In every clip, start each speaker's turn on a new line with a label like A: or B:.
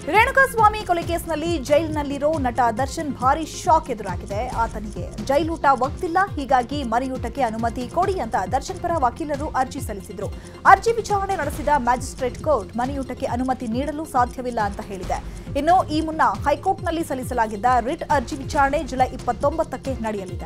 A: ರೇಣುಕಾಸ್ವಾಮಿ ಕೊಲೆ ಕೇಸ್ನಲ್ಲಿ ಜೈಲಿನಲ್ಲಿರೋ ನಟ ದರ್ಶನ್ ಭಾರಿ ಶಾಕ್ ಎದುರಾಗಿದೆ ಆತನಿಗೆ ಜೈಲೂಟ ಒಗ್ತಿಲ್ಲ ಹೀಗಾಗಿ ಮನೆಯೂಟಕ್ಕೆ ಅನುಮತಿ ಕೊಡಿ ಅಂತ ದರ್ಶನ್ ಪರ ವಕೀಲರು ಅರ್ಜಿ ಸಲ್ಲಿಸಿದ್ರು ಅರ್ಜಿ ವಿಚಾರಣೆ ನಡೆಸಿದ ಮ್ಯಾಜಿಸ್ಟ್ರೇಟ್ ಕೋರ್ಟ್ ಮನೆಯೂಟಕ್ಕೆ ಅನುಮತಿ ನೀಡಲು ಸಾಧ್ಯವಿಲ್ಲ ಅಂತ ಹೇಳಿದೆ ಇನ್ನು ಈ ಮುನ್ನ ಹೈಕೋರ್ಟ್ನಲ್ಲಿ ಸಲ್ಲಿಸಲಾಗಿದ್ದ ರಿಟ್ ಅರ್ಜಿ ವಿಚಾರಣೆ ಜುಲೈ ಇಪ್ಪತ್ತೊಂಬತ್ತಕ್ಕೆ ನಡೆಯಲಿದೆ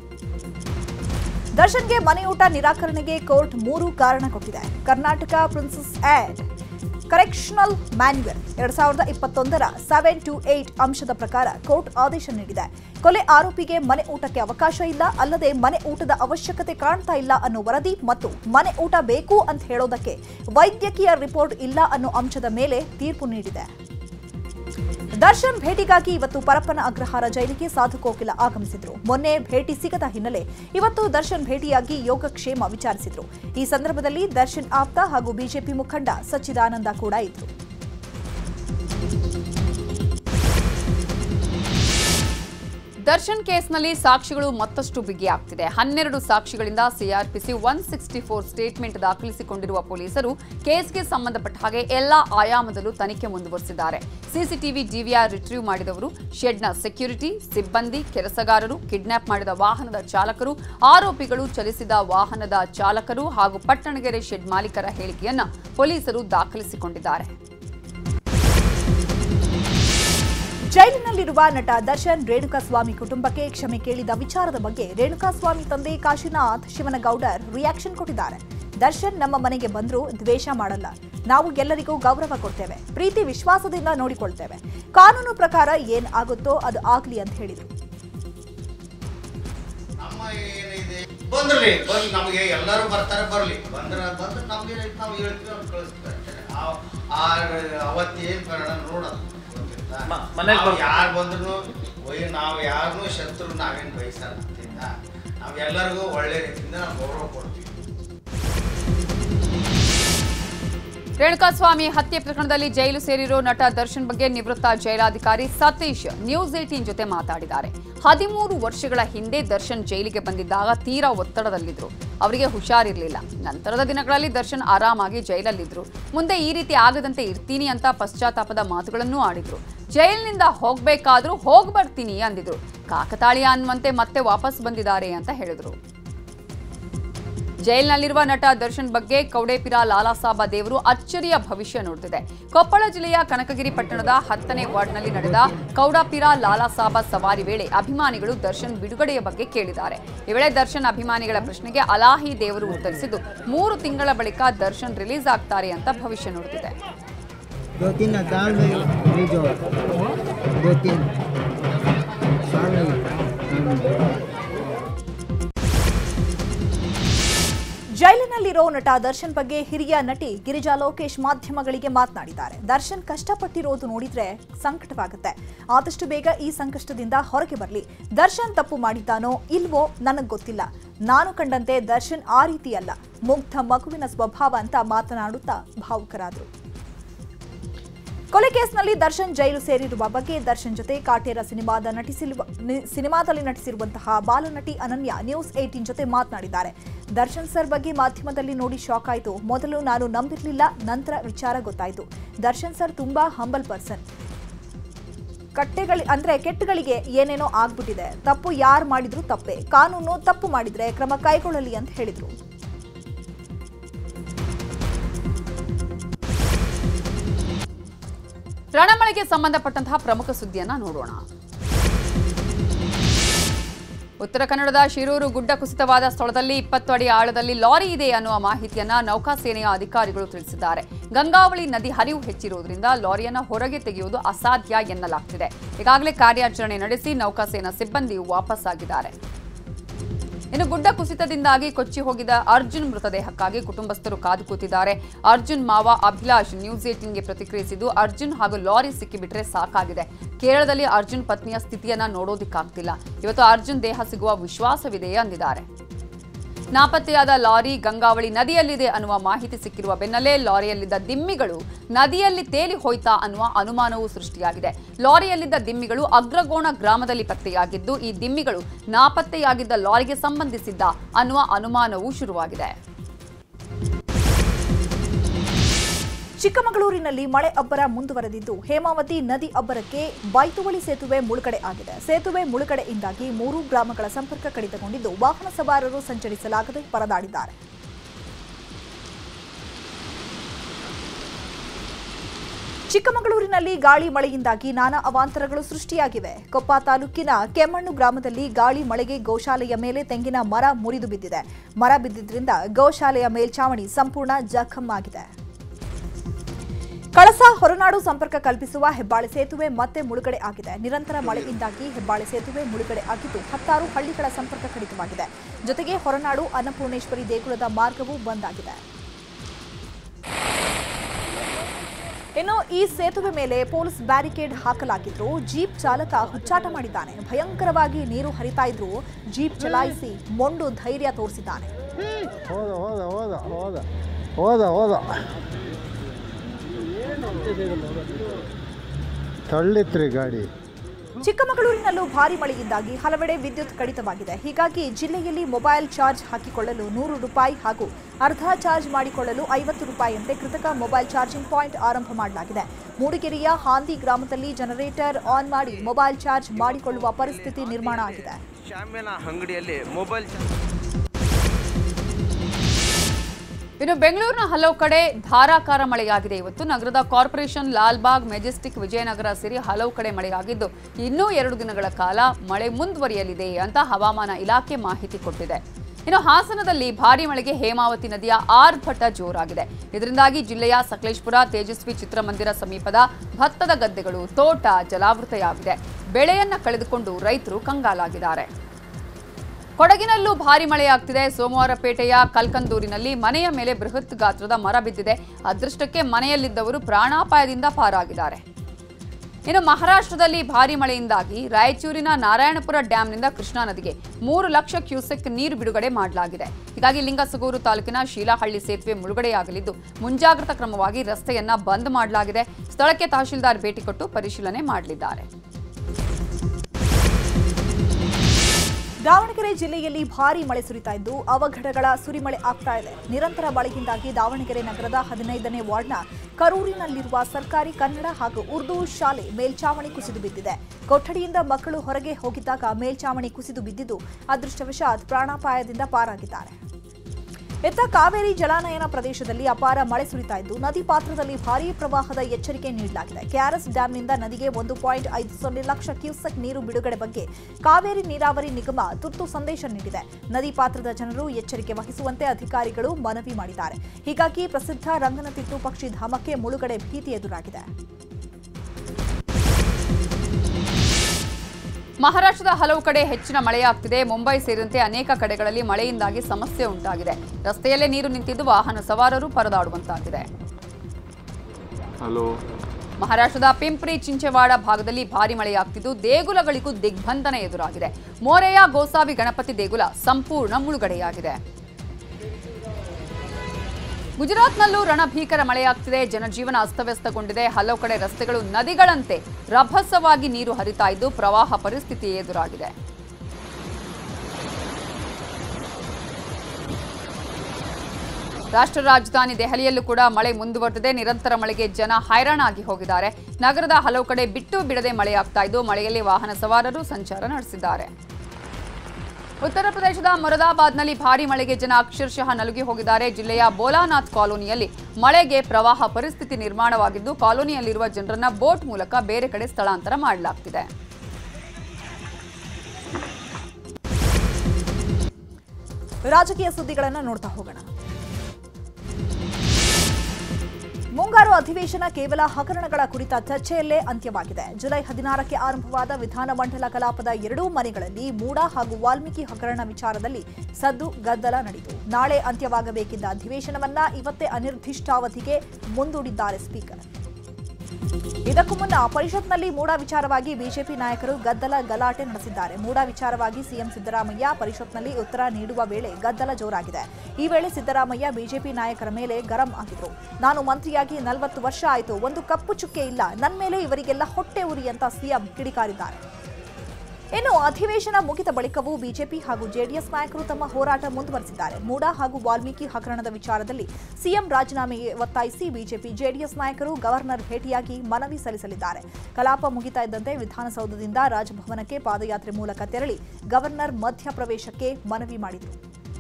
A: ದರ್ಶನ್ಗೆ ಮನೆಯೂಟ ನಿರಾಕರಣೆಗೆ ಕೋರ್ಟ್ ಮೂರು ಕಾರಣ ಕೊಟ್ಟಿದೆ Karnataka prisons act correctional manual ಎರಡ್ ಸಾವಿರದ ಇಪ್ಪತ್ತೊಂದರ ಸೆವೆನ್ ಟು ಏಟ್ ಅಂಶದ ಪ್ರಕಾರ ಕೋರ್ಟ್ ಆದೇಶ ನೀಡಿದೆ ಕೊಲೆ ಆರೋಪಿಗೆ ಮನೆ ಊಟಕ್ಕೆ ಅವಕಾಶ ಇಲ್ಲ ಅಲ್ಲದೆ ಮನೆ ಊಟದ ಅವಶ್ಯಕತೆ ಕಾಣ್ತಾ ಇಲ್ಲ ಅನ್ನೋ ವರದಿ ಮತ್ತು ಮನೆ ಊಟ ಬೇಕು ಅಂತ ಹೇಳೋದಕ್ಕೆ ವೈದ್ಯಕೀಯ ರಿಪೋರ್ಟ್ ಇಲ್ಲ ಅನ್ನೋ ಅಂಶದ ಮೇಲೆ ತೀರ್ಪು ನೀಡಿದೆ ದರ್ಶನ್ ಭೇಟಿಗಾಗಿ ಇವತ್ತು ಪರಪ್ಪನ ಅಗ್ರಹಾರ ಜೈಲಿಗೆ ಸಾಧು ಕೋಕಿಲ ಆಗಮಿಸಿದ್ರು ಮೊನ್ನೆ ಭೇಟಿ ಸಿಗದ ಹಿನ್ನೆಲೆ ಇವತ್ತು ದರ್ಶನ್ ಭೇಟಿಯಾಗಿ ಯೋಗಕ್ಷೇಮ ವಿಚಾರಿಸಿದ್ರು ಈ ಸಂದರ್ಭದಲ್ಲಿ ದರ್ಶನ್ ಆಪ್ತ ಹಾಗೂ ಬಿಜೆಪಿ ಮುಖಂಡ ಸಚ್ಚಿದಾನಂದ ಕೂಡ ಇದ್ರು
B: ದರ್ಶನ್ ಕೇಸ್ನಲ್ಲಿ ಸಾಕ್ಷಿಗಳು ಮತ್ತಷ್ಟು ಬಿಗಿಯಾಗ್ತಿದೆ ಹನ್ನೆರಡು ಸಾಕ್ಷಿಗಳಿಂದ CrPC one sixty four statement ದಾಖಲಿಸಿಕೊಂಡಿರುವ ಪೊಲೀಸರು ಕೇಸ್ಗೆ ಸಂಬಂಧಪಟ್ಟ ಹಾಗೆ ಎಲ್ಲಾ ಆಯಾಮದಲ್ಲೂ ತನಿಖೆ ಮುಂದುವರೆಸಿದ್ದಾರೆ ಸಿಸಿಟಿವಿ ಡಿವಿಆರ್ ರಿಟ್ರೀವ್ ಮಾಡಿದವರು ಶೆಡ್ನ ಸೆಕ್ಯೂರಿಟಿ ಸಿಬ್ಬಂದಿ ಕೆಲಸಗಾರರು ಕಿಡ್ನಾಪ್ ಮಾಡಿದ ವಾಹನದ ಚಾಲಕರು ಆರೋಪಿಗಳು ಚಲಿಸಿದ ವಾಹನದ ಚಾಲಕರು ಹಾಗೂ ಪಟ್ಟಣಗೆರೆ ಶೆಡ್ ಮಾಲೀಕರ ಹೇಳಿಕೆಯನ್ನ ಪೊಲೀಸರು ದಾಖಲಿಸಿಕೊಂಡಿದ್ದಾರೆ
A: ಜೈಲಿನಲ್ಲಿರುವ ನಟ ದರ್ಶನ್ ರೇಣುಕಾಸ್ವಾಮಿ ಕುಟುಂಬಕ್ಕೆ ಕ್ಷಮೆ ಕೇಳಿದ ವಿಚಾರದ ಬಗ್ಗೆ ರೇಣುಕಾಸ್ವಾಮಿ ತಂದೆ ಕಾಶಿನಾಥ್ ಶಿವನಗೌಡರ್ ರಿಯಾಕ್ಷನ್ ಕೊಟ್ಟಿದ್ದಾರೆ ದರ್ಶನ್ ನಮ್ಮ ಮನೆಗೆ ಬಂದರೂ ದ್ವೇಷ ಮಾಡಲ್ಲ ನಾವು ಎಲ್ಲರಿಗೂ ಗೌರವ ಕೊಡ್ತೇವೆ ಪ್ರೀತಿ ವಿಶ್ವಾಸದಿಂದ ನೋಡಿಕೊಳ್ತೇವೆ ಕಾನೂನು ಪ್ರಕಾರ ಏನ್ ಆಗುತ್ತೋ ಅದು ಆಗ್ಲಿ ಅಂತ ಹೇಳಿದ್ರು
C: ನಮ್ಮ ಏನಿದೆ ಬಂದ್ರಲಿ ಬಂದ್ ನಮಗೆ ಎಲ್ಲರೂ ಬರ್ತಾರೆ ಬರ್ಲಿ ಬಂದ್ರ ಬಂದ್ರೆ ನಮ್ಗೆ ನಾವು ಹೇಳ್ತೀವಿ ಅವ್ರು ಕಳಿಸ್ತಾರೆ ಆ- ಆ ಅವತ್ತೇನ್ ಕಾರಣ ನೋಡೋದು ಗೊತ್ತಿಲ್ಲ
D: ಮ- ಮನೆಗ್ ಬರ್ತಾರೆ.
C: ಯಾರು ಬಂದ್ರು ಒಯ್ ನಾವು ಯಾರನ್ನೂ ಶತ್ರು ನಾವೇನು ಬಯಸಲ್ಲ ಅಂತಿಂದ ನಾವು ಎಲ್ಲರಿಗೂ ಒಳ್ಳೆ ರೀತಿಯಿಂದ ನಾವು ಗೌರವ ಕೊಡ್ತೀವಿ
B: ರೇಣುಕಾಸ್ವಾಮಿ ಹತ್ಯೆ ಪ್ರಕರಣದಲ್ಲಿ ಜೈಲು ಸೇರಿರೋ ನಟ ದರ್ಶನ್ ಬಗ್ಗೆ ನಿವೃತ್ತ ಜೈಲಾಧಿಕಾರಿ ಸತೀಶ್ ನ್ಯೂಸ್ ಏಟೀನ್ ಜೊತೆ ಮಾತಾಡಿದ್ದಾರೆ ಹದಿಮೂರು ವರ್ಷಗಳ ಹಿಂದೆ ದರ್ಶನ್ ಜೈಲಿಗೆ ಬಂದಿದ್ದಾಗ ತೀರಾ ಒತ್ತಡದಲ್ಲಿದ್ರು ಅವರಿಗೆ ಹುಷಾರಿರ್ಲಿಲ್ಲ ನಂತರದ ದಿನಗಳಲ್ಲಿ ದರ್ಶನ್ ಆರಾಮಾಗಿ ಜೈಲಲ್ಲಿದ್ರು ಮುಂದೆ ಈ ರೀತಿ ಆಗದಂತೆ ಇರ್ತೀನಿ ಅಂತ ಪಶ್ಚಾತ್ತಾಪದ ಮಾತುಗಳನ್ನೂ ಆಡಿದ್ರು ಜೈಲಿನಿಂದ ಹೋಗ್ಬೇಕಾದ್ರೂ ಹೋಗ್ ಬರ್ತೀನಿ ಅಂದಿದ್ರು ಕಾಕತಾಳೀಯ ಅನ್ನುವಂತೆ ಮತ್ತೆ ವಾಪಸ್ ಬಂದಿದ್ದಾರೆ ಅಂತ ಹೇಳಿದ್ರು ಜೈಲಿನಲ್ಲಿರುವ ನಟ ದರ್ಶನ್ ಬಗ್ಗೆ ಕೌಡೇಪಿರ ಲಾಲಾಸಾಬ ದೇವರು ಅಚ್ಚರಿಯ ಭವಿಷ್ಯ ನೋಡುತ್ತಿದೆ ಕೊಪ್ಪಳ ಜಿಲ್ಲೆಯ ಕನಕಗಿರಿ ಪಟ್ಟಣದ ಹತ್ತನೇ ವಾರ್ಡ್ನಲ್ಲಿ ನಡೆದ ಕೌಡಾಪಿರ ಲಾಲಾಸಾಬ ಸವಾರಿ ವೇಳೆ ಅಭಿಮಾನಿಗಳು ದರ್ಶನ್ ಬಿಡುಗಡೆಯ ಬಗ್ಗೆ ಕೇಳಿದ್ದಾರೆ ಈ ವೇಳೆ ದರ್ಶನ್ ಅಭಿಮಾನಿಗಳ ಪ್ರಶ್ನೆಗೆ ಅಲಾಹಿ ದೇವರು ಉತ್ತರಿಸಿದ್ದು ಮೂರು ತಿಂಗಳ ಬಳಿಕ ದರ್ಶನ್ ರಿಲೀಸ್ ಆಗ್ತಾರೆ ಅಂತ ಭವಿಷ್ಯ ನುಡಿದಿದೆ
E: दो तीन साल में रिलीज हो दो तीन साल में हम्म।
A: ಜೈಲಿನಲ್ಲಿರೋ ನಟ ದರ್ಶನ್ ಬಗ್ಗೆ ಹಿರಿಯ ನಟಿ ಗಿರಿಜಾ ಲೋಕೇಶ್ ಮಾಧ್ಯಮಗಳಿಗೆ ಮಾತನಾಡಿದ್ದಾರೆ ದರ್ಶನ್ ಕಷ್ಟಪಟ್ಟಿರೋದು ನೋಡಿದ್ರೆ ಸಂಕಟವಾಗುತ್ತೆ ಆದಷ್ಟು ಬೇಗ ಈ ಸಂಕಷ್ಟದಿಂದ ಹೊರಗೆ ಬರಲಿ ದರ್ಶನ್ ತಪ್ಪು ಮಾಡಿದ್ದಾನೋ ಇಲ್ವೋ ನನಗ್ ಗೊತ್ತಿಲ್ಲ ನಾನು ಕಂಡಂತೆ ದರ್ಶನ್ ಆ ರೀತಿ ಅಲ್ಲ ಮುಗ್ಧ ಮಗುವಿನ ಸ್ವಭಾವ ಅಂತ ಮಾತನಾಡುತ್ತಾ ಭಾವುಕರಾದರು ಕೊಲೆ ಕೇಸ್ನಲ್ಲಿ ದರ್ಶನ್ ಜೈಲು ಸೇರಿರುವ ಬಗ್ಗೆ ದರ್ಶನ್ ಜೊತೆ ಕಾಟೇರ ಸಿನಿಮಾದ ನಟಿಸಿರುವ ನಿ- ಸಿನಿಮಾದಲ್ಲಿ ನಟಿಸಿರುವಂತಹ ಬಾಲನಟಿ ಅನನ್ಯ ನ್ಯೂಸ್ ಏಟೀನ್ ಜೊತೆ ಮಾತನಾಡಿದ್ದಾರೆ ದರ್ಶನ್ ಸರ್ ಬಗ್ಗೆ ಮಾಧ್ಯಮದಲ್ಲಿ ನೋಡಿ ಶಾಕ್ ಆಯಿತು ಮೊದಲು ನಾನು ನಂಬಿರಲಿಲ್ಲ ನಂತರ ವಿಚಾರ ಗೊತ್ತಾಯಿತು ದರ್ಶನ್ ಸರ್ ತುಂಬಾ ಹಂಬಲ್ ಪರ್ಸನ್ ಕಟ್ಟೆಗಳಿ ಅಂದ್ರೆ ಕೆಟ್ಟಗಳಿಗೆ ಏನೇನೋ ಆಗ್ಬಿಟ್ಟಿದೆ ತಪ್ಪು ಯಾರು ಮಾಡಿದ್ರು ತಪ್ಪೇ ಕಾನೂನು ತಪ್ಪು ಮಾಡಿದ್ರೆ ಕ್ರಮ ಕೈಗೊಳ್ಳಲಿ ಅಂತ ಹೇಳಿದ್ರು
B: ರಣಮಳೆಗೆ ಸಂಬಂಧಪಟ್ಟಂತಹ ಪ್ರಮುಖ ಸುದ್ದಿಯನ್ನ ನೋಡೋಣ ಉತ್ತರ ಕನ್ನಡದ ಶಿರೂರು ಗುಡ್ಡ ಕುಸಿತವಾದ ಸ್ಥಳದಲ್ಲಿ ಇಪ್ಪತ್ತು ಅಡಿ ಆಳದಲ್ಲಿ ಲಾರಿ ಇದೆ ಅನ್ನುವ ಮಾಹಿತಿಯನ್ನ ನೌಕಾಸೇನೆಯ ಅಧಿಕಾರಿಗಳು ತಿಳಿಸಿದ್ದಾರೆ ಗಂಗಾವಳಿ ನದಿ ಹರಿವು ಹೆಚ್ಚಿರುವುದರಿಂದ ಲಾರಿಯನ್ನ ಹೊರಗೆ ತೆಗೆಯುವುದು ಅಸಾಧ್ಯ ಎನ್ನಲಾಗ್ತಿದೆ ಈಗಾಗಲೇ ಕಾರ್ಯಾಚರಣೆ ನಡೆಸಿ ನೌಕಾಸೇನಾ ಸಿಬ್ಬಂದಿ ವಾಪಸ್ಸಾಗಿದ್ದಾರೆ ಇನ್ನು ಗುಡ್ಡ ಕುಸಿತದಿಂದಾಗಿ ಕೊಚ್ಚಿ ಹೋಗಿದ ಅರ್ಜುನ್ ಮೃತದೇಹಕ್ಕಾಗಿ ಕುಟುಂಬಸ್ಥರು ಕಾದು ಕೂತಿದ್ದಾರೆ ಅರ್ಜುನ್ ಮಾವ ಅಭಿಲಾಷ್ ನ್ಯೂಸ್ ಏಟಿನ್ಗೆ ಪ್ರತಿಕ್ರಿಯಿಸಿದ್ದು ಅರ್ಜುನ್ ಹಾಗೂ ಲಾರಿ ಸಿಕ್ಕಿಬಿಟ್ರೆ ಸಾಕಾಗಿದೆ ಕೇರಳದಲ್ಲಿ ಅರ್ಜುನ್ ಪತ್ನಿಯ ಸ್ಥಿತಿಯನ್ನ ನೋಡೋದಿಕ್ಕಾಗ್ತಿಲ್ಲ ಇವತ್ತು ಅರ್ಜುನ್ ದೇಹ ಸಿಗುವ ವಿಶ್ವಾಸವಿದೆ ಅಂದಿದ್ದಾರೆ ನಾಪತ್ತೆಯಾದ ಲಾರಿ ಗಂಗಾವಳಿ ನದಿಯಲ್ಲಿದೆ ಅನ್ನುವ ಮಾಹಿತಿ ಸಿಕ್ಕಿರುವ ಬೆನ್ನಲ್ಲೇ ಲಾರಿಯಲ್ಲಿದ್ದ ದಿಮ್ಮಿಗಳು ನದಿಯಲ್ಲಿ ತೇಲಿ ಹೋಯ್ತಾ ಅನ್ನುವ ಅನುಮಾನವೂ ಸೃಷ್ಟಿಯಾಗಿದೆ ಲಾರಿಯಲ್ಲಿದ್ದ ದಿಮ್ಮಿಗಳು ಅಗ್ರಗೋಣ ಗ್ರಾಮದಲ್ಲಿ ಪತ್ತೆಯಾಗಿದ್ದು ಈ ದಿಮ್ಮಿಗಳು ನಾಪತ್ತೆಯಾಗಿದ್ದ ಲಾರಿಗೆ ಸಂಬಂಧಿಸಿದ್ದ ಅನ್ನುವ ಅನುಮಾನವೂ ಶುರುವಾಗಿದೆ
A: ಚಿಕ್ಕಮಗಳೂರಿನಲ್ಲಿ ಮಳೆ ಅಬ್ಬರ ಮುಂದುವರೆದಿದ್ದು ಹೇಮಾವತಿ ನದಿ ಅಬ್ಬರಕ್ಕೆ ಬೈತುವಳಿ ಸೇತುವೆ ಮುಳುಗಡೆ ಆಗಿದೆ ಸೇತುವೆ ಮುಳುಗಡೆಯಿಂದಾಗಿ ಮೂರು ಗ್ರಾಮಗಳ ಸಂಪರ್ಕ ಕಡಿತಗೊಂಡಿದ್ದು ವಾಹನ ಸವಾರರು ಸಂಚರಿಸಲಾಗದೆ ಪರದಾಡಿದ್ದಾರೆ ಚಿಕ್ಕಮಗಳೂರಿನಲ್ಲಿ ಗಾಳಿ ಮಳೆಯಿಂದಾಗಿ ನಾನಾ ಅವಾಂತರಗಳು ಸೃಷ್ಟಿಯಾಗಿವೆ ಕೊಪ್ಪ ತಾಲೂಕಿನ ಕೆಮ್ಮಣ್ಣು ಗ್ರಾಮದಲ್ಲಿ ಗಾಳಿ ಮಳೆಗೆ ಗೋಶಾಲೆಯ ಮೇಲೆ ತೆಂಗಿನ ಮರ ಮುರಿದು ಬಿದ್ದಿದೆ ಮರ ಬಿದ್ದಿದ್ರಿಂದ ಗೋಶಾಲೆಯ ಮೇಲ್ಛಾವಣಿ ಸಂಪೂರ್ಣ ಜಖಂ ಆಗಿದೆ ಕಳಸ ಹೊರನಾಡು ಸಂಪರ್ಕ ಕಲ್ಪಿಸುವ ಹೆಬ್ಬಾಳೆ ಸೇತುವೆ ಮತ್ತೆ ಮುಳುಗಡೆ ಆಗಿದೆ ನಿರಂತರ ಮಳೆಯಿಂದಾಗಿ ಹೆಬ್ಬಾಳೆ ಸೇತುವೆ ಮುಳುಗಡೆ ಆಗಿದ್ದು ಹತ್ತಾರು ಹಳ್ಳಿಗಳ ಸಂಪರ್ಕ ಕಡಿತವಾಗಿದೆ ಜೊತೆಗೆ ಹೊರನಾಡು ಅನ್ನಪೂರ್ಣೇಶ್ವರಿ ದೇಗುಲದ ಮಾರ್ಗವೂ ಬಂದ್ ಆಗಿದೆ ಇನ್ನು ಈ ಸೇತುವೆ ಮೇಲೆ ಪೊಲೀಸ್ ಬ್ಯಾರಿಕೇಡ್ ಹಾಕಲಾಗಿದ್ರು ಜೀಪ್ ಚಾಲಕ ಹುಚ್ಚಾಟ ಮಾಡಿದ್ದಾನೆ ಭಯಂಕರವಾಗಿ ನೀರು ಹರಿತಾ ಇದ್ರು ಜೀಪ್ ಚಲಾಯಿಸಿ ಮೊಂಡು ಧೈರ್ಯ ತೋರಿಸಿದ್ದಾನೆ
D: ಹೋದ ಹೋದ ಹೋದ ಹೋದ ಹೋದ ಹೋದ ತಳ್ಳಿತ್ರಿ ಗಾಡಿ
A: ಚಿಕ್ಕಮಗಳೂರಿನಲ್ಲೂ ಭಾರಿ ಮಳೆಯಿಂದಾಗಿ ಹಲವೆಡೆ ವಿದ್ಯುತ್ ಕಡಿತವಾಗಿದೆ ಹೀಗಾಗಿ ಜಿಲ್ಲೆಯಲ್ಲಿ ಮೊಬೈಲ್ ಚಾರ್ಜ್ ಹಾಕಿಕೊಳ್ಳಲು ನೂರು ರೂಪಾಯಿ ಹಾಗೂ ಅರ್ಧ ಚಾರ್ಜ್ ಮಾಡಿಕೊಳ್ಳಲು ಐವತ್ತು ರೂಪಾಯಿಯಂತೆ ಕೃತಕ ಮೊಬೈಲ್ ಚಾರ್ಜಿಂಗ್ ಪಾಯಿಂಟ್ ಆರಂಭ ಮಾಡಲಾಗಿದೆ ಮೂಡಿಗೆರೆಯ ಹಾಂದಿ ಗ್ರಾಮದಲ್ಲಿ ಜನರೇಟರ್ ಆನ್ ಮಾಡಿ ಮೊಬೈಲ್ ಚಾರ್ಜ್ ಮಾಡಿಕೊಳ್ಳುವ ಪರಿಸ್ಥಿತಿ ನಿರ್ಮಾಣ ಆಗಿದೆ
F: ಶಾಮಿಯಾನ ಅಂಗಡಿಯಲ್ಲಿ ಮೊಬೈಲ್
B: ಇನ್ನು ಬೆಂಗಳೂರಿನ ಹಲವು ಕಡೆ ಧಾರಾಕಾರ ಮಳೆಯಾಗಿದೆ ಇವತ್ತು ನಗರದ ಕಾರ್ಪೊರೇಷನ್ ಲಾಲ್ಬಾಗ್ ಮೆಜೆಸ್ಟಿಕ್ ವಿಜಯನಗರ ಸೇರಿ ಹಲವು ಕಡೆ ಮಳೆಯಾಗಿದ್ದು ಇನ್ನೂ ಎರಡು ದಿನಗಳ ಕಾಲ ಮಳೆ ಮುಂದುವರಿಯಲಿದೆ ಅಂತ ಹವಾಮಾನ ಇಲಾಖೆ ಮಾಹಿತಿ ಕೊಟ್ಟಿದೆ ಇನ್ನು ಹಾಸನದಲ್ಲಿ ಭಾರಿ ಮಳೆಗೆ ಹೇಮಾವತಿ ನದಿಯ ಆರ್ಭಟ ಜೋರಾಗಿದೆ ಇದರಿಂದಾಗಿ ಜಿಲ್ಲೆಯ ಸಕಲೇಶ್ಪುರ ತೇಜಸ್ವಿ ಚಿತ್ರಮಂದಿರ ಸಮೀಪದ ಭತ್ತದ ಗದ್ದೆಗಳು ತೋಟ ಜಲಾವೃತೆಯಾಗಿದೆ ಬೆಳೆಯನ್ನ ಕಳೆದುಕೊಂಡು ರೈತರು ಕಂಗಾಲಾಗಿದ್ದಾರೆ ಕೊಡಗಿನಲ್ಲೂ ಭಾರಿ ಮಳೆಯಾಗ್ತಿದೆ ಸೋಮವಾರಪೇಟೆಯ ಕಲ್ಕಂದೂರಿನಲ್ಲಿ ಮನೆಯ ಮೇಲೆ ಬೃಹತ್ ಗಾತ್ರದ ಮರ ಬಿದ್ದಿದೆ ಅದೃಷ್ಟಕ್ಕೆ ಮನೆಯಲ್ಲಿದ್ದವರು ಪ್ರಾಣಾಪಾಯದಿಂದ ಪಾರಾಗಿದ್ದಾರೆ ಇನ್ನು ಮಹಾರಾಷ್ಟ್ರದಲ್ಲಿ ಭಾರಿ ಮಳೆಯಿಂದಾಗಿ ರಾಯಚೂರಿನ ನಾರಾಯಣಪುರ ಡ್ಯಾಂನಿಂದ ಕೃಷ್ಣಾ ನದಿಗೆ ಮೂರು ಲಕ್ಷ ಕ್ಯೂಸೆಕ್ ನೀರು ಬಿಡುಗಡೆ ಮಾಡಲಾಗಿದೆ ಹೀಗಾಗಿ ಲಿಂಗಸಗೂರು ತಾಲೂಕಿನ ಶೀಲಾಹಳ್ಳಿ ಸೇತುವೆ ಮುಳುಗಡೆಯಾಗಲಿದ್ದು ಮುಂಜಾಗ್ರತಾ ಕ್ರಮವಾಗಿ ರಸ್ತೆಯನ್ನ ಬಂದ್ ಮಾಡಲಾಗಿದೆ ಸ್ಥಳಕ್ಕೆ ತಹಶೀಲ್ದಾರ್ ಭೇಟಿ ಕೊಟ್ಟು ಪರಿಶೀಲನೆ ಮಾಡಲಿದ್ದಾರೆ
A: ದಾವಣಗೆರೆ ಜಿಲ್ಲೆಯಲ್ಲಿ ಭಾರಿ ಮಳೆ ಸುರಿತಾ ಇದ್ದು ಅವಘಡಗಳ ಸುರಿಮಳೆ ಆಗ್ತಾ ಇದೆ ನಿರಂತರ ಮಳೆಯಿಂದಾಗಿ ದಾವಣಗೆರೆ ನಗರದ ಹದಿನೈದನೇ ವಾರ್ಡ್ನ ಕರೂರಿನಲ್ಲಿರುವ ಸರ್ಕಾರಿ ಕನ್ನಡ ಹಾಗೂ ಉರ್ದು ಶಾಲೆ ಮೇಲ್ಚಾವಣಿ ಕುಸಿದು ಬಿದ್ದಿದೆ ಕೊಠಡಿಯಿಂದ ಮಕ್ಕಳು ಹೊರಗೆ ಹೋಗಿದ್ದಾಗ ಮೇಲ್ಚಾವಣಿ ಕುಸಿದು ಬಿದ್ದಿದ್ದು ಅದೃಷ್ಟವಶಾತ್ ಪ್ರಾಣಾಪಾಯದಿಂದ ಪಾರಾಗಿದ್ದಾರೆ ಎತ್ತ ಕಾವೇರಿ ಜಲಾನಯನ ಪ್ರದೇಶದಲ್ಲಿ ಅಪಾರ ಮಳೆ ಸುರಿತಾ ಇದ್ದು ನದಿ ಪಾತ್ರದಲ್ಲಿ ಭಾರೀ ಪ್ರವಾಹದ ಎಚ್ಚರಿಕೆ ನೀಡಲಾಗಿದೆ ಕೆಆರ್ಎಸ್ ಡ್ಯಾಂನಿಂದ ನದಿಗೆ ಒಂದು ಪಾಯಿಂಟ್ ಐದು ಸೊನ್ನೆ ಲಕ್ಷ ಕ್ಯೂಸೆಕ್ ನೀರು ಬಿಡುಗಡೆ ಬಗ್ಗೆ ಕಾವೇರಿ ನೀರಾವರಿ ನಿಗಮ ತುರ್ತು ಸಂದೇಶ ನೀಡಿದೆ ನದಿ ಪಾತ್ರದ ಜನರು ಎಚ್ಚರಿಕೆ ವಹಿಸುವಂತೆ ಅಧಿಕಾರಿಗಳು ಮನವಿ ಮಾಡಿದ್ದಾರೆ ಹೀಗಾಗಿ ಪ್ರಸಿದ್ಧ ರಂಗನತಿಟ್ಟು ಪಕ್ಷಿಧಾಮಕ್ಕೆ ಮುಳುಗಡೆ ಭೀತಿ ಎದುರಾಗಿದೆ
B: ಮಹಾರಾಷ್ಟ್ರದ ಹಲವು ಕಡೆ ಹೆಚ್ಚಿನ ಮಳೆಯಾಗ್ತಿದೆ ಮುಂಬೈ ಸೇರಿದಂತೆ ಅನೇಕ ಕಡೆಗಳಲ್ಲಿ ಮಳೆಯಿಂದಾಗಿ ಸಮಸ್ಯೆ ಉಂಟಾಗಿದೆ ರಸ್ತೆಯಲ್ಲೇ ನೀರು ನಿಂತಿದ್ದು ವಾಹನ ಸವಾರರು ಪರದಾಡುವಂತಾಗಿದೆ
G: ಹಲೋ
B: ಮಹಾರಾಷ್ಟ್ರದ ಪಿಂಪ್ರಿ ಚಿಂಚವಾಡ ಭಾಗದಲ್ಲಿ ಭಾರಿ ಮಳೆಯಾಗ್ತಿದ್ದು ದೇಗುಲಗಳಿಗೂ ದಿಗ್ಬಂಧನ ಎದುರಾಗಿದೆ ಮೋರೆಯ ಗೋಸಾವಿ ಗಣಪತಿ ದೇಗುಲ ಸಂಪೂರ್ಣ ಮುಳುಗಡೆಯಾಗಿದೆ ಗುಜರಾತ್ನಲ್ಲೂ ರಣಭೀಕರ ಮಳೆಯಾಗ್ತಿದೆ ಜನಜೀವನ ಅಸ್ತವ್ಯಸ್ತಗೊಂಡಿದೆ ಹಲವು ಕಡೆ ರಸ್ತೆಗಳು ನದಿಗಳಂತೆ ರಭಸವಾಗಿ ನೀರು ಹರಿತಾ ಇದ್ದು ಪ್ರವಾಹ ಪರಿಸ್ಥಿತಿ ಎದುರಾಗಿದೆ ರಾಷ್ಟ್ರ ರಾಜಧಾನಿ ದೆಹಲಿಯಲ್ಲೂ ಕೂಡ ಮಳೆ ಮುಂದುವರೆದಿದೆ ನಿರಂತರ ಮಳೆಗೆ ಜನ ಹೈರಾಣಾಗಿ ಹೋಗಿದ್ದಾರೆ ನಗರದ ಹಲವು ಕಡೆ ಬಿಟ್ಟು ಬಿಡದೆ ಮಳೆಯಾಗ್ತಾ ಇದ್ದು ಮಳೆಯಲ್ಲಿ ವಾಹನ ಸವಾರರು ಸಂಚಾರ ನಡೆಸಿದ್ದಾರೆ ಉತ್ತರ ಪ್ರದೇಶದ ಮೊರದಾಬಾದ್ನಲ್ಲಿ ಭಾರಿ ಮಳೆಗೆ ಜನ ಅಕ್ಷರಶಃ ನಲುಗಿ ಹೋಗಿದ್ದಾರೆ ಜಿಲ್ಲೆಯ ಬೋಲಾನಾಥ್ ಕಾಲೋನಿಯಲ್ಲಿ ಮಳೆಗೆ ಪ್ರವಾಹ ಪರಿಸ್ಥಿತಿ ನಿರ್ಮಾಣವಾಗಿದ್ದು ಕಾಲೋನಿಯಲ್ಲಿರುವ ಜನರನ್ನ ಬೋಟ್ ಮೂಲಕ ಬೇರೆ ಕಡೆ ಸ್ಥಳಾಂತರ ಮಾಡಲಾಗ್ತಿದೆ
A: ರಾಜಕೀಯ ಸುದ್ದಿಗಳನ್ನು ನೋಡ್ತಾ ಹೋಗೋಣ ಮುಂಗಾರು ಅಧಿವೇಶನ ಕೇವಲ ಹಗರಣಗಳ ಕುರಿತ ಚರ್ಚೆಯಲ್ಲೇ ಅಂತ್ಯವಾಗಿದೆ ಜುಲೈ ಹದಿನಾರಕ್ಕೆ ಆರಂಭವಾದ ವಿಧಾನಮಂಡಲ ಕಲಾಪದ ಎರಡೂ ಮನೆಗಳಲ್ಲಿ ಮೂಡಾ ಹಾಗೂ ವಾಲ್ಮೀಕಿ ಹಗರಣ ವಿಚಾರದಲ್ಲಿ ಸದ್ದು ಗದ್ದಲ ನಡೆಯಿತು ನಾಳೆ ಅಂತ್ಯವಾಗಬೇಕಿದ್ದ ಅಧಿವೇಶನವನ್ನ ಇವತ್ತೇ ಅನಿರ್ದಿಷ್ಟಾವಧಿಗೆ ಮುಂದೂಡಿದ್ದಾರೆ ಸ್ಪೀಕರ್ ಇದಕ್ಕೂ ಮುನ್ನ ಪರಿಷತ್ನಲ್ಲಿ ಮೂಡಾ ವಿಚಾರವಾಗಿ ಬಿಜೆಪಿ ನಾಯಕರು ಗದ್ದಲ ಗಲಾಟೆ ನಡೆಸಿದ್ದಾರೆ ಮೂಡಾ ವಿಚಾರವಾಗಿ ಸಿಎಂ ಸಿದ್ದರಾಮಯ್ಯ ಪರಿಷತ್ನಲ್ಲಿ ಉತ್ತರ ನೀಡುವ ವೇಳೆ ಗದ್ದಲ ಜೋರಾಗಿದೆ ಈ ವೇಳೆ ಸಿದ್ದರಾಮಯ್ಯ ಬಿಜೆಪಿ ನಾಯಕರ ಮೇಲೆ ಗರಂ ಆಗಿದ್ರು ನಾನು ಮಂತ್ರಿಯಾಗಿ ನಲವತ್ತು ವರ್ಷ ಆಯಿತು ಒಂದು ಕಪ್ಪು ಚುಕ್ಕೆ ಇಲ್ಲ ನನ್ನ ಮೇಲೆ ಇವರಿಗೆಲ್ಲ ಹೊಟ್ಟೆ ಉರಿ ಅಂತ ಸಿಎಂ ಕಿಡಿಕಾರಿದ್ದಾರೆ ಇನ್ನು ಅಧಿವೇಶನ ಮುಗಿದ ಬಳಿಕವೂ ಬಿಜೆಪಿ ಹಾಗೂ ಜೆಡಿಎಸ್ ನಾಯಕರು ತಮ್ಮ ಹೋರಾಟ ಮುಂದುವರೆಸಿದ್ದಾರೆ ಮೂಡಾ ಹಾಗೂ ವಾಲ್ಮೀಕಿ ಹಗರಣದ ವಿಚಾರದಲ್ಲಿ ಸಿಎಂ ರಾಜೀನಾಮೆಗೆ ಒತ್ತಾಯಿಸಿ ಬಿಜೆಪಿ ಜೆಡಿಎಸ್ ನಾಯಕರು ಗವರ್ನರ್ ಭೇಟಿಯಾಗಿ ಮನವಿ ಸಲ್ಲಿಸಲಿದ್ದಾರೆ ಕಲಾಪ ಮುಗಿತಾ ಇದ್ದಂತೆ ವಿಧಾನಸೌಧದಿಂದ ರಾಜಭವನಕ್ಕೆ ಪಾದಯಾತ್ರೆ ಮೂಲಕ ತೆರಳಿ ಗವರ್ನರ್ ಮಧ್ಯಪ್ರವೇಶಕ್ಕೆ ಮನವಿ ಮಾಡಿದರು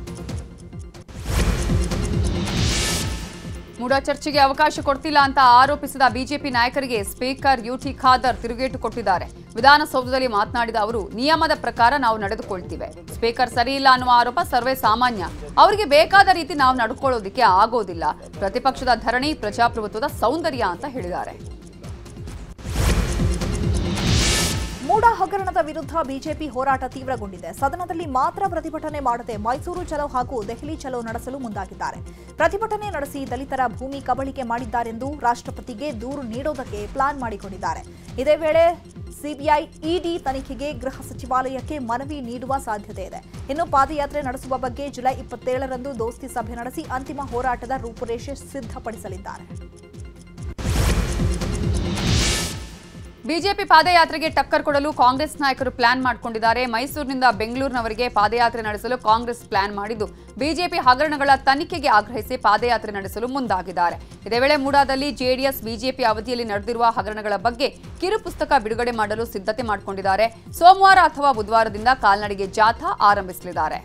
B: ಮೂಡಾ ಚರ್ಚೆಗೆ ಅವಕಾಶ ಕೊಡ್ತಿಲ್ಲ ಅಂತ ಆರೋಪಿಸಿದ ಬಿಜೆಪಿ ನಾಯಕರಿಗೆ ಸ್ಪೀಕರ್ ಯುಟಿ ಖಾದರ್ ತಿರುಗೇಟು ಕೊಟ್ಟಿದ್ದಾರೆ ವಿಧಾನಸೌಧದಲ್ಲಿ ಮಾತನಾಡಿದ ಅವರು ನಿಯಮದ ಪ್ರಕಾರ ನಾವು ನಡೆದುಕೊಳ್ತೀವಿ ಸ್ಪೀಕರ್ ಸರಿ ಇಲ್ಲ ಅನ್ನುವ ಆರೋಪ ಸರ್ವೇ ಸಾಮಾನ್ಯ ಅವರಿಗೆ ಬೇಕಾದ ರೀತಿ ನಾವು ನಡ್ಕೊಳ್ಳೋದಿಕ್ಕೆ ಆಗೋದಿಲ್ಲ ಪ್ರತಿಪಕ್ಷದ ಧರಣಿ ಪ್ರಜಾಪ್ರಭುತ್ವದ ಸೌಂದರ್ಯ ಅಂತ ಹೇಳಿದ್ದಾರೆ
A: ಮೂಡಾ ಹಗರಣದ ವಿರುದ್ಧ ಬಿಜೆಪಿ ಹೋರಾಟ ತೀವ್ರಗೊಂಡಿದೆ ಸದನದಲ್ಲಿ ಮಾತ್ರ ಪ್ರತಿಭಟನೆ ಮಾಡದೆ ಮೈಸೂರು ಚಲೋ ಹಾಗೂ ದೆಹಲಿ ಚಲೋ ನಡೆಸಲು ಮುಂದಾಗಿದ್ದಾರೆ ಪ್ರತಿಭಟನೆ ನಡೆಸಿ ದಲಿತರ ಭೂಮಿ ಕಬಳಿಕೆ ಮಾಡಿದ್ದಾರೆಂದು ರಾಷ್ಟ್ರಪತಿಗೆ ದೂರು ನೀಡೋದಕ್ಕೆ ಪ್ಲಾನ್ ಮಾಡಿಕೊಂಡಿದ್ದಾರೆ ಇದೇ ವೇಳೆ ಸಿಬಿಐ ಇಡಿ ತನಿಖೆಗೆ ಗೃಹ ಸಚಿವಾಲಯಕ್ಕೆ ಮನವಿ ನೀಡುವ ಸಾಧ್ಯತೆ ಇದೆ ಇನ್ನು ಪಾದಯಾತ್ರೆ ನಡೆಸುವ ಬಗ್ಗೆ ಜುಲೈ ಇಪ್ಪತ್ತೇಳರಂದು ದೋಸ್ತಿ ಸಭೆ ನಡೆಸಿ ಅಂತಿಮ ಹೋರಾಟದ ರೂಪುರೇಷೆ ಸಿದ್ಧಪಡಿಸಲಿದ್ದಾರೆ
B: ಬಿಜೆಪಿ ಪಾದಯಾತ್ರೆಗೆ ಟಕ್ಕರ್ ಕೊಡಲು ಕಾಂಗ್ರೆಸ್ ನಾಯಕರು ಪ್ಲಾನ್ ಮಾಡಿಕೊಂಡಿದ್ದಾರೆ ಮೈಸೂರಿನಿಂದ ಬೆಂಗಳೂರಿನವರೆಗೆ ಪಾದಯಾತ್ರೆ ನಡೆಸಲು ಕಾಂಗ್ರೆಸ್ ಪ್ಲಾನ್ ಮಾಡಿದ್ದು ಬಿಜೆಪಿ ಹಗರಣಗಳ ತನಿಖೆಗೆ ಆಗ್ರಹಿಸಿ ಪಾದಯಾತ್ರೆ ನಡೆಸಲು ಮುಂದಾಗಿದ್ದಾರೆ ಇದೇ ವೇಳೆ ಮೂಡಾದಲ್ಲಿ ಜೆಡಿಎಸ್ ಬಿಜೆಪಿ ಅವಧಿಯಲ್ಲಿ ನಡೆದಿರುವ ಹಗರಣಗಳ ಬಗ್ಗೆ ಕಿರು ಪುಸ್ತಕ ಬಿಡುಗಡೆ ಮಾಡಲು ಸಿದ್ಧತೆ ಮಾಡಿಕೊಂಡಿದ್ದಾರೆ ಸೋಮವಾರ ಅಥವಾ ಬುಧವಾರದಿಂದ ಕಾಲ್ನಡಿಗೆ ಜಾಥಾ ಆರಂಭಿಸಲಿದ್ದಾರೆ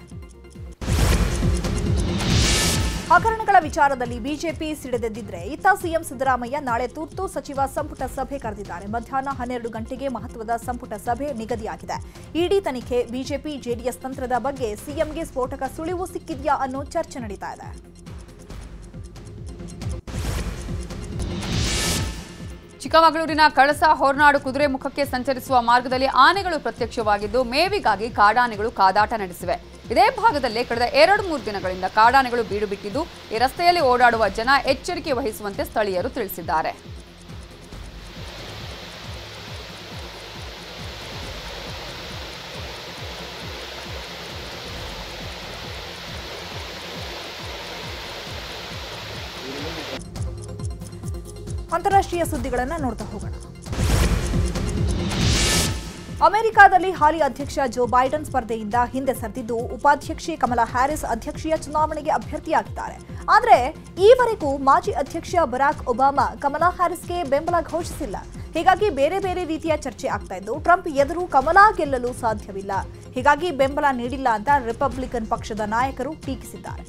A: ಹಗರಣಗಳ ವಿಚಾರದಲ್ಲಿ ಬಿಜೆಪಿ ಸಿಡಿದೆದ್ದಿದ್ರೆ ಇತ್ತ ಸಿಎಂ ಸಿದ್ದರಾಮಯ್ಯ ನಾಳೆ ತುರ್ತು ಸಚಿವ ಸಂಪುಟ ಸಭೆ ಕರೆದಿದ್ದಾರೆ ಮಧ್ಯಾಹ್ನ ಹನ್ನೆರಡು ಗಂಟೆಗೆ ಮಹತ್ವದ ಸಂಪುಟ ಸಭೆ ನಿಗದಿಯಾಗಿದೆ ಇಡಿ ತನಿಖೆ ಬಿಜೆಪಿ ಜೆಡಿಎಸ್ ತಂತ್ರದ ಬಗ್ಗೆ ಸಿಎಂಗೆ ಸ್ಫೋಟಕ ಸುಳಿವು ಸಿಕ್ಕಿದ್ಯಾ ಅನ್ನೋ ಚರ್ಚೆ ನಡೀತಾ ಇದೆ
B: ಚಿಕ್ಕಮಗಳೂರಿನ ಕಳಸ ಹೊರನಾಡು ಕುದುರೆ ಮುಖಕ್ಕೆ ಸಂಚರಿಸುವ ಮಾರ್ಗದಲ್ಲಿ ಆನೆಗಳು ಪ್ರತ್ಯಕ್ಷವಾಗಿದ್ದು ಮೇವಿಗಾಗಿ ಕಾಡಾನೆಗಳು ಕಾದಾಟ ನಡೆಸಿವೆ ಇದೇ ಭಾಗದಲ್ಲೇ ಕಳೆದ ಎರಡು ಮೂರು ದಿನಗಳಿಂದ ಕಾಡಾನೆಗಳು ಬೀಡು ಬಿಟ್ಟಿದ್ದು ಈ ರಸ್ತೆಯಲ್ಲಿ ಓಡಾಡುವ ಜನ ಎಚ್ಚರಿಕೆ ವಹಿಸುವಂತೆ ಸ್ಥಳೀಯರು ತಿಳಿಸಿದ್ದಾರೆ
A: ಅಂತಾರಾಷ್ಟ್ರೀಯ ಸುದ್ದಿಗಳನ್ನು ನೋಡ್ತಾ ಹೋಗೋಣ ಅಮೆರಿಕಾದಲ್ಲಿ ಹಾಲಿ ಅಧ್ಯಕ್ಷ ಜೋ ಬೈಡನ್ ಸ್ಪರ್ಧೆಯಿಂದ ಹಿಂದೆ ಸರಿದಿದ್ದು ಉಪಾಧ್ಯಕ್ಷೆ ಕಮಲಾ ಹ್ಯಾರಿಸ್ ಅಧ್ಯಕ್ಷೀಯ ಚುನಾವಣೆಗೆ ಅಭ್ಯರ್ಥಿಯಾಗಿದ್ದಾರೆ ಆದರೆ ಈವರೆಗೂ ಮಾಜಿ ಅಧ್ಯಕ್ಷ ಬರಾಕ್ ಒಬಾಮಾ ಕಮಲಾ ಹ್ಯಾರಿಸ್ಗೆ ಬೆಂಬಲ ಘೋಷಿಸಿಲ್ಲ ಹೀಗಾಗಿ ಬೇರೆ ಬೇರೆ ರೀತಿಯ ಚರ್ಚೆ ಆಗ್ತಾ ಇದ್ದು ಟ್ರಂಪ್ ಎದುರು ಕಮಲಾ ಗೆಲ್ಲಲು ಸಾಧ್ಯವಿಲ್ಲ ಹೀಗಾಗಿ ಬೆಂಬಲ ನೀಡಿಲ್ಲ ಅಂತ ರಿಪಬ್ಲಿಕನ್ ಪಕ್ಷದ ನಾಯಕರು ಟೀಕಿಸಿದ್ದಾರೆ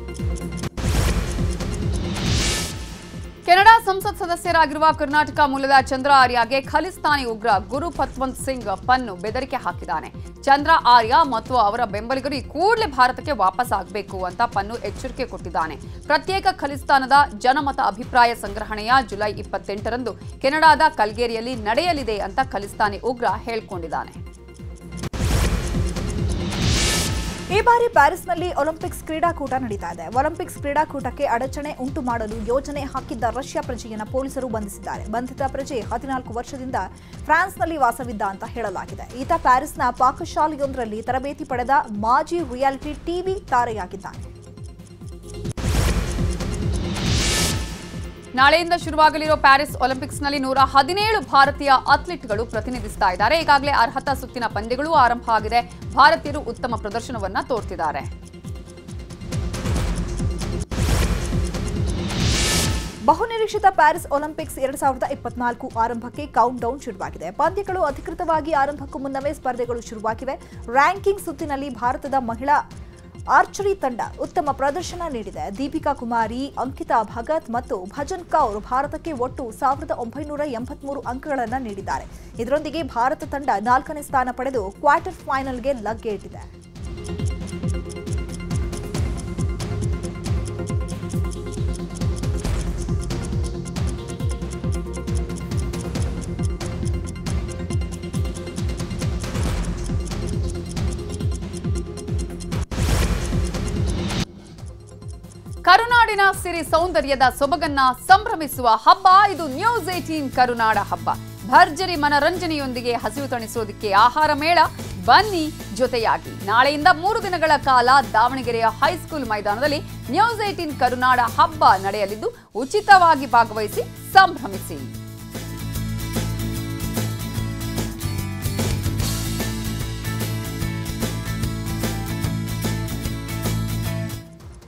B: ಕೆನಡಾ ಸಂಸತ್ ಸದಸ್ಯರಾಗಿರುವ ಕರ್ನಾಟಕ ಮೂಲದ ಚಂದ್ರ ಆರ್ಯಗೆ ಖಲಿಸ್ತಾನಿ ಉಗ್ರ ಗುರು ಪತ್ವಂತ್ ಸಿಂಗ್ ಪನ್ನು ಬೆದರಿಕೆ ಹಾಕಿದ್ದಾನೆ ಚಂದ್ರ ಆರ್ಯ ಮತ್ತು ಅವರ ಬೆಂಬಲಿಗರು ಈ ಕೂಡಲೇ ಭಾರತಕ್ಕೆ ವಾಪಸ್ ಆಗಬೇಕು ಅಂತ ಪನ್ನು ಎಚ್ಚರಿಕೆ ಕೊಟ್ಟಿದ್ದಾನೆ ಪ್ರತ್ಯೇಕ ಖಲಿಸ್ತಾನದ ಜನಮತ ಅಭಿಪ್ರಾಯ ಸಂಗ್ರಹಣೆಯ ಜುಲೈ ಇಪ್ಪತ್ತೆಂಟರಂದು ಕೆನಡಾದ ಕಲ್ಗೇರಿಯಲ್ಲಿ ನಡೆಯಲಿದೆ ಅಂತ ಖಲಿಸ್ತಾನಿ ಉಗ್ರ ಹೇಳ್ಕೊಂಡಿದ್ದಾನೆ
A: ಈ ಬಾರಿ ಪ್ಯಾರಿಸ್ನಲ್ಲಿ ಒಲಿಂಪಿಕ್ಸ್ ಕ್ರೀಡಾಕೂಟ ನಡೀತಾ ಇದೆ ಒಲಿಂಪಿಕ್ಸ್ ಕ್ರೀಡಾಕೂಟಕ್ಕೆ ಅಡಚಣೆ ಉಂಟು ಮಾಡಲು ಯೋಜನೆ ಹಾಕಿದ್ದ ರಷ್ಯಾ ಪ್ರಜೆಯನ್ನ ಪೊಲೀಸರು ಬಂಧಿಸಿದ್ದಾರೆ ಬಂಧಿತ ಪ್ರಜೆ ಹದಿನಾಲ್ಕು ವರ್ಷದಿಂದ ಫ್ರಾನ್ಸ್ನಲ್ಲಿ ವಾಸವಿದ್ದ ಅಂತ ಹೇಳಲಾಗಿದೆ ಈತ ಪ್ಯಾರಿಸ್ನ ಪಾಕಶಾಲೆಯೊಂದರಲ್ಲಿ ತರಬೇತಿ ಪಡೆದ ಮಾಜಿ ರಿಯಾಲಿಟಿ ಟಿವಿ ತಾರೆಯಾಗಿದ್ದಾನೆ
B: ನಾಳೆಯಿಂದ ಶುರುವಾಗಲಿರೋ ಪ್ಯಾರಿಸ್ ಒಲಿಂಪಿಕ್ಸ್ನಲ್ಲಿ ನೂರ ಹದಿನೇಳು ಭಾರತೀಯ ಅಥ್ಲೀಟ್ಗಳು ಪ್ರತಿನಿಧಿಸ್ತಾ ಇದ್ದಾರೆ ಈಗಾಗಲೇ ಅರ್ಹತಾ ಸುತ್ತಿನ ಪಂದ್ಯಗಳು ಆರಂಭ ಆಗಿದೆ ಭಾರತೀಯರು ಉತ್ತಮ ಪ್ರದರ್ಶನವನ್ನ ತೋರ್ತಿದ್ದಾರೆ
A: ಬಹುನಿರೀಕ್ಷಿತ ಪ್ಯಾರಿಸ್ ಒಲಿಂಪಿಕ್ಸ್ ಎರಡ್ ಸಾವಿರದ ಇಪ್ಪತ್ನಾಲ್ಕು ಆರಂಭಕ್ಕೆ ಕೌಂಟ್ ಡೌನ್ ಶುರುವಾಗಿದೆ ಪಂದ್ಯಗಳು ಅಧಿಕೃತವಾಗಿ ಆರಂಭಕ್ಕೂ ಮುನ್ನವೇ ಸ್ಪರ್ಧೆಗಳು ಶುರುವಾಗಿವೆ ರ್ಯಾಂಕಿಂಗ್ ಸುತ್ತಿನಲ್ಲಿ ಭಾರತದ ಮಹಿಳಾ ಆರ್ಚರಿ ತಂಡ ಉತ್ತಮ ಪ್ರದರ್ಶನ ನೀಡಿದೆ ದೀಪಿಕಾ ಕುಮಾರಿ ಅಂಕಿತಾ ಭಗತ್ ಮತ್ತು ಭಜನ್ ಕೌರ್ ಭಾರತಕ್ಕೆ ಒಟ್ಟು ಸಾವಿರದ ಒಂಬೈನೂರ ಎಂಬತ್ಮೂರು ಅಂಕಗಳನ್ನು ನೀಡಿದ್ದಾರೆ ಇದರೊಂದಿಗೆ ಭಾರತ ತಂಡ ನಾಲ್ಕನೇ ಸ್ಥಾನ ಪಡೆದು ಕ್ವಾರ್ಟರ್ ಫೈನಲ್ಗೆ ಲಗ್ಗೇಟಿದೆ
B: ಕರುನಾಡಿನ ಸಿರಿ ಸೌಂದರ್ಯದ ಸೊಬಗನ್ನ ಸಂಭ್ರಮಿಸುವ ಹಬ್ಬ ಇದು ನ್ಯೂಸ್ ಏಟೀನ್ ಕರುನಾಡ ಹಬ್ಬ ಭರ್ಜರಿ ಮನರಂಜನೆಯೊಂದಿಗೆ ಹಸಿವು ತಣಿಸೋದಕ್ಕೆ ಆಹಾರ ಮೇಳ ಬನ್ನಿ ಜೊತೆಯಾಗಿ ನಾಳೆಯಿಂದ ಮೂರು ದಿನಗಳ ಕಾಲ ದಾವಣಗೆರೆಯ ಹೈಸ್ಕೂಲ್ ಮೈದಾನದಲ್ಲಿ ನ್ಯೂಸ್ ಏಟೀನ್ ಕರುನಾಡ ಹಬ್ಬ ನಡೆಯಲಿದ್ದು ಉಚಿತವಾಗಿ ಭಾಗವಹಿಸಿ ಸಂಭ್ರಮಿಸಿ